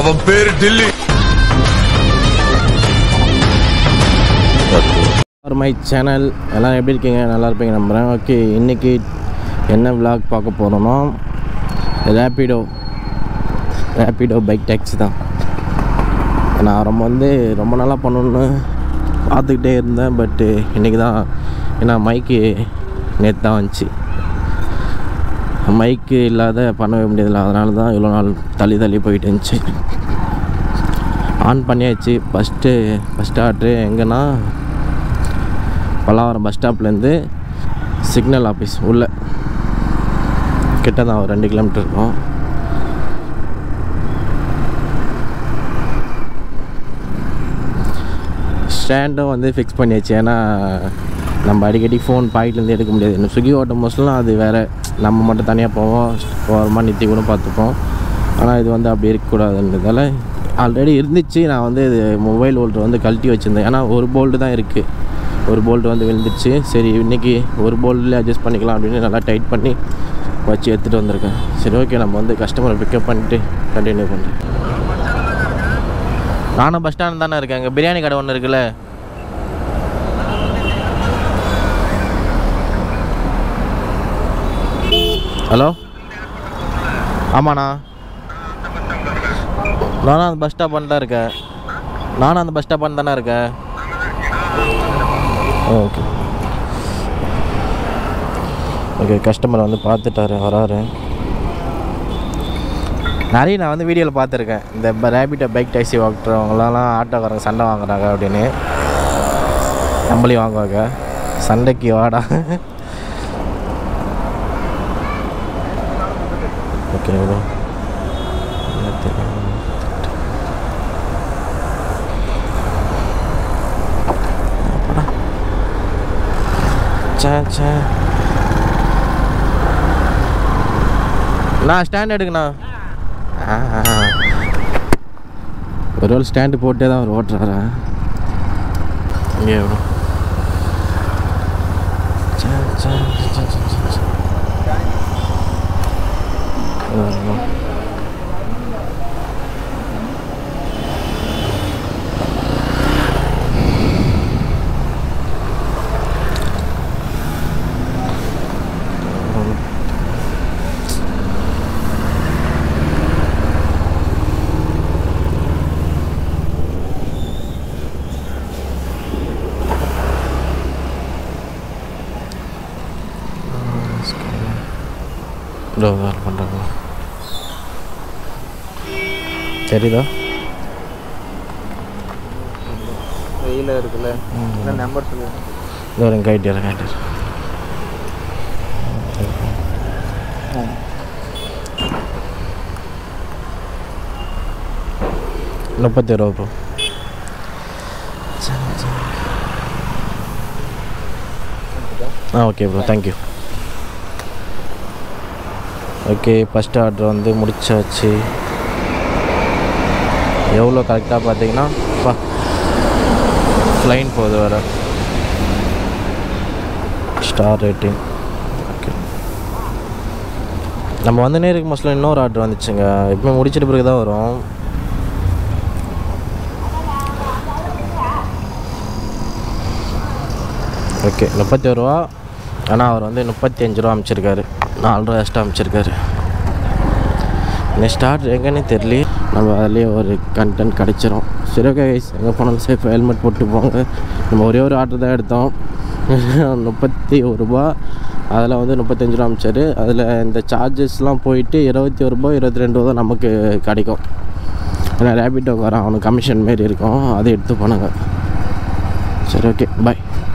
அவன் பேரு Delhi for my channel எல்லாம் எப்படி இருக்கீங்க நல்லா இருப்பீங்க நம்புகிறேன் ஓகே இன்றைக்கி என்ன vlog பார்க்க போகிறோன்னா ரேப்பிடோ ரேப்பிடோ பைக் டேக்ஸி தான் நான் ரொம்ப வந்து ரொம்ப நாளாக பண்ணணுன்னு பார்த்துக்கிட்டே இருந்தேன் பட்டு இன்றைக்கி தான் ஏன்னா மைக்கு நேற்று தான் வந்துச்சு மைக்கு இல்லாத பண்ணவே முடியதில்ல அதனால தான் இவ்வளோ நாள் தள்ளி தள்ளி போயிட்டு இருந்துச்சு ஆன் பண்ணியாச்சு ஃபஸ்ட்டு ஃபஸ்ட் ஆர்ட்ரு எங்கன்னா பல்லாவரம் பஸ் ஸ்டாப்லேருந்து சிக்னல் ஆஃபீஸ் உள்ளே கிட்ட தான் ஒரு ரெண்டு கிலோமீட்டர் இருக்கும் ஸ்டாண்டும் வந்து ஃபிக்ஸ் பண்ணியாச்சு ஏன்னா நம்ம அடிக்கடி ஃபோன் பாக்கெட்லேருந்து எடுக்க முடியாது இந்த ஸ்விக்கி ஓட்டும் போஸ்ட்லாம் அது வேறு நம்ம மட்டும் தனியாக போவோம் ஓரமாக நிறுத்தி கூட பார்த்துப்போம் ஆனால் இது வந்து அப்படி இருக்கக்கூடாதுன்றதால ஆல்ரெடி இருந்துச்சு நான் வந்து இது மொபைல் ஹோல்டர் வந்து கழட்டி வச்சுருந்தேன் ஏன்னா ஒரு போல்டு தான் இருக்குது ஒரு போல்ட் வந்து விழுந்துருச்சு சரி இன்றைக்கி ஒரு போல்ட்லேயே அட்ஜஸ்ட் பண்ணிக்கலாம் அப்படின்னு நல்லா டைட் பண்ணி வச்சு எடுத்துகிட்டு வந்திருக்கேன் சரி ஓகே நம்ம வந்து கஸ்டமரை பிக்கப் பண்ணிட்டு கண்டினியூ பண்ணுறேன் நானும் பஸ் ஸ்டாண்ட் தானே இருக்கேன் அங்கே பிரியாணி கடை ஒன்று இருக்குல்ல ஹலோ ஆமாண்ணா நானும் அந்த பஸ் ஸ்டாப் தான் இருக்கேன் நானும் அந்த பஸ் ஸ்டாப் தானே இருக்கேன் ஓகே ஓகே கஸ்டமர் வந்து பார்த்துட்டாரு வராரு நிறைய நான் வந்து வீடியோவில் பார்த்துருக்கேன் இந்த ரேபிட்டோ பைக் டாக்ஸி ஓட்டுறவங்களாம் ஆட்டோக்காரங்க சண்டை வாங்குறாங்க அப்படின்னு நம்மளையும் வாங்குவாங்க சண்டைக்கு வாடா ஓகே ப்ரோ சே சே நான் ஸ்டாண்ட் எடுக்கண்ணா ஆ, ஆ, ஆ. ஒரு வேளை ஸ்டாண்டு போட்டே தான் அவர் ஓட்டுறாரா இங்கே bro. சே, சே, சே, சே, சே, சே. இதோ bro. இதோ வேறு பண்ணுறாங்க தெரியுதா வெயில் இருக்குல்ல நம்பர் சொல்லு இதோ எனக்கு கைட்டு கைட்டு முப்பத்தி ரூபா ப்ரோ ஆ okay bro thank you okay first order வந்து முடிச்சாச்சு எவ்வளோ கரெக்டாக பார்த்தீங்கன்னா பா ஃப்ளைன் போகுது வேறு ஸ்டார் ரேட்டிங் ஓகே நம்ம வந்துனே இருக்கும் மோஸ்ட்லி இன்னொரு ஆர்டர் வந்துச்சுங்க எப்பவுமே முடிச்சிட்ட பிறகு தான் வரும் ஓகே முப்பத்தி ஒரு ரூபா ஆனால் அவர் வந்து முப்பத்தி அஞ்சு ரூபா அமைச்சிருக்காரு நாலு ரூபா எக்ஸ்ட்ரா அமைச்சிருக்காரு நெக்ஸ்ட் ஆர்டர் எங்கன்னே தெரியல நம்ம அதுலேயே ஒரு கண்டென்ட் கிடச்சிரும் சரி ஓகே கைஸ் எங்கே போனாலும் சேஃப் ஹெல்மெட் போட்டு போங்க நம்ம ஒரே ஒரு ஆர்டர் தான் எடுத்தோம் முப்பத்தி ஒரு ரூபா அதில் வந்து முப்பத்தஞ்சு ரூபா அமைச்சார் அதில் இந்த சார்ஜஸ்லாம் போயிட்டு இருபத்தி ஒரு ரூபா இருபத்தி ரெண்டு ரூபா தான் நமக்கு கிடைக்கும் ஏன்னா ரேபிட்டோ வரான் அவனுக்கு கமிஷன் மாரி இருக்கும் அதை எடுத்து போனாங்க சரி ஓகே பாய்